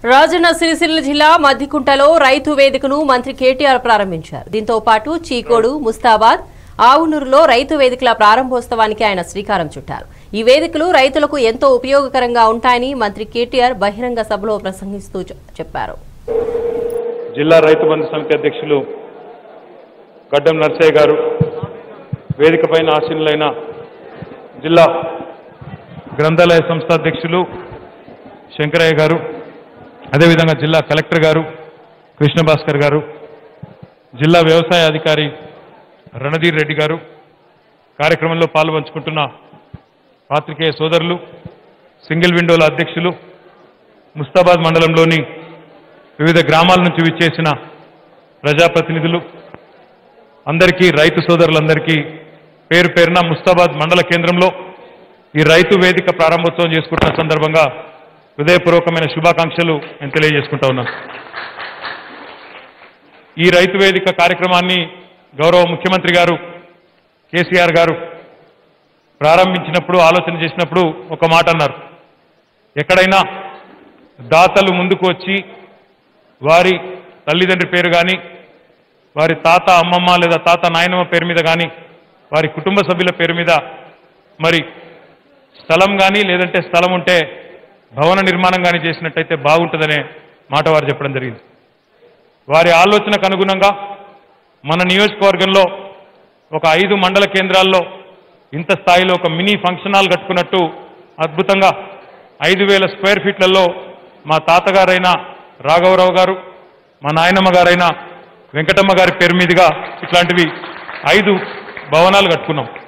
రాజన్న సిరిసిల్ల జిల్లా మద్దికుంటలో రైతు వేదికను మంత్రి కేటీఆర్ ప్రారంభించారు దీంతో పాటు చీకోడు ముస్తాబాద్ ఆవునూరులో రైతు వేదికల ప్రారంభోత్సవానికి ఆయన శ్రీకారం చుట్టారు ఈ వేదికలు రైతులకు ఎంతో ఉపయోగకరంగా ఉంటాయని మంత్రి కేటీఆర్ బహిరంగ సభలో ప్రసంగిస్తూ చె- చెప్పారు జిల్లా రైతు బంధు సమితి అధ్యక్షులు గడ్డం నర్సయ్య గారు వేదిక పైన ఆసీనులైన జిల్లా గ్రంథాలయ సంస్థ అధ్యక్షులు శంకరయ్య గారు అదేవిధంగా జిల్లా కలెక్టర్ గారు కృష్ణ భాస్కర్ గారు జిల్లా వ్యవసాయ అధికారి రణధీర్ రెడ్డి గారు కార్యక్రమంలో పాల్పంచుకుంటున్న పాత్రికేయ సోదరులు సింగిల్ విండోల అధ్యక్షులు ముస్తాబాద్ మండలంలోని వివిధ గ్రామాల నుంచి విచ్చేసిన ప్రజాప్రతినిధులు అందరికీ రైతు సోదరులందరికీ పేరు పేరున ముస్తాబాద్ మండల కేంద్రంలో ఈ రైతు వేదిక ప్రారంభోత్సవం చేసుకుంటున్న సందర్భంగా హృదయపూర్వకమైన శుభాకాంక్షలు నేను తెలియజేసుకుంటా ఉన్నాను ఈ రైతు వేదిక కార్యక్రమాన్ని గౌరవ ముఖ్యమంత్రి గారు కేసీఆర్ గారు ప్రారంభించినప్పుడు ఆలోచన చేసినప్పుడు ఒక మాట అన్నారు ఎక్కడైనా దాతలు ముందుకు వచ్చి వారి తల్లిదండ్రి పేరు కానీ వారి తాత అమ్మమ్మ లేదా తాత నాయనమ్మ పేరు మీద కానీ వారి కుటుంబ సభ్యుల పేరు మీద మరి స్థలం కానీ లేదంటే స్థలం ఉంటే భవన నిర్మాణం కానీ చేసినట్టయితే బాగుంటుందనే మాట వారు చెప్పడం జరిగింది వారి ఆలోచనకు అనుగుణంగా మన నియోజకవర్గంలో ఒక ఐదు మండల కేంద్రాల్లో ఇంత స్థాయిలో ఒక మినీ ఫంక్షన్ హాల్ కట్టుకున్నట్టు అద్భుతంగా ఐదు వేల స్క్వేర్ ఫీట్లలో మా తాతగారైన రాఘవరావు గారు మా నాయనమ్మ గారైన వెంకటమ్మ గారి పేరు మీదుగా ఇట్లాంటివి ఐదు భవనాలు కట్టుకున్నాం